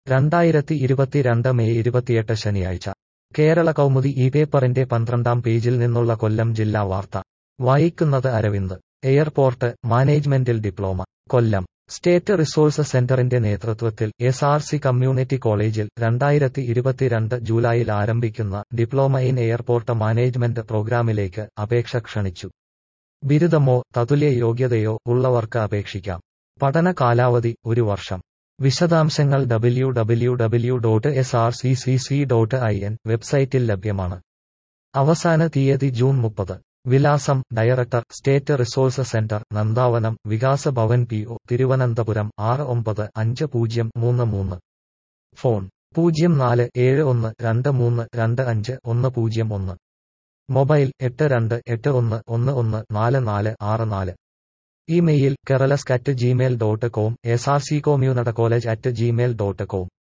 രണ്ടായിരത്തി ഇരുപത്തിരണ്ട് മെയ് ഇരുപത്തിയെട്ട് ശനിയാഴ്ച കേരള കൗമുദി ഈ പേപ്പറിന്റെ പന്ത്രണ്ടാം പേജിൽ നിന്നുള്ള കൊല്ലം ജില്ലാ വാർത്ത വായിക്കുന്നത് അരവിന്ദ് എയർപോർട്ട് മാനേജ്മെന്റിൽ ഡിപ്ലോമ കൊല്ലം സ്റ്റേറ്റ് റിസോഴ്സ് സെന്ററിന്റെ നേതൃത്വത്തിൽ എസ് ആർ സി കമ്മ്യൂണിറ്റി കോളേജിൽ രണ്ടായിരത്തി ഇരുപത്തിരണ്ട് ജൂലൈയിൽ ആരംഭിക്കുന്ന ഡിപ്ലോമ ഇൻ എയർപോർട്ട് മാനേജ്മെന്റ് പ്രോഗ്രാമിലേക്ക് അപേക്ഷ ക്ഷണിച്ചു ബിരുദമോ തതുല്യ യോഗ്യതയോ ഉള്ളവർക്ക് അപേക്ഷിക്കാം പഠന കാലാവധി ഒരു വർഷം വിശദാംശങ്ങൾ W W W dot S R C C C dot I N വെബ്സൈറ്റിൽ ലഭ്യമാണ് അവസാന തീയതി ജൂൺ മുപ്പത് വിലാസം director state resource centre Nandavanam Vikasa Bhavan P O Thiruvananthapuram ആറ് ഒമ്പത് അഞ്ച് പൂജ്യം മൂന്ന് മൂന്ന് ഫോൺ പൂജ്യം നാല് ഏഴ് ഒന്ന് രണ്ട് മൂന്ന് രണ്ട് അഞ്ച് ഒന്ന് പൂജ്യം ഒന്ന് മൊബൈൽ എട്ട് രണ്ട് എട്ട് ഒന്ന് ഒന്ന് ഒന്ന് നാല് നാല് ആറ് നാല് ഇമെയിൽ കെറലസ് at Gmail dot com S R C community college at Gmail dot com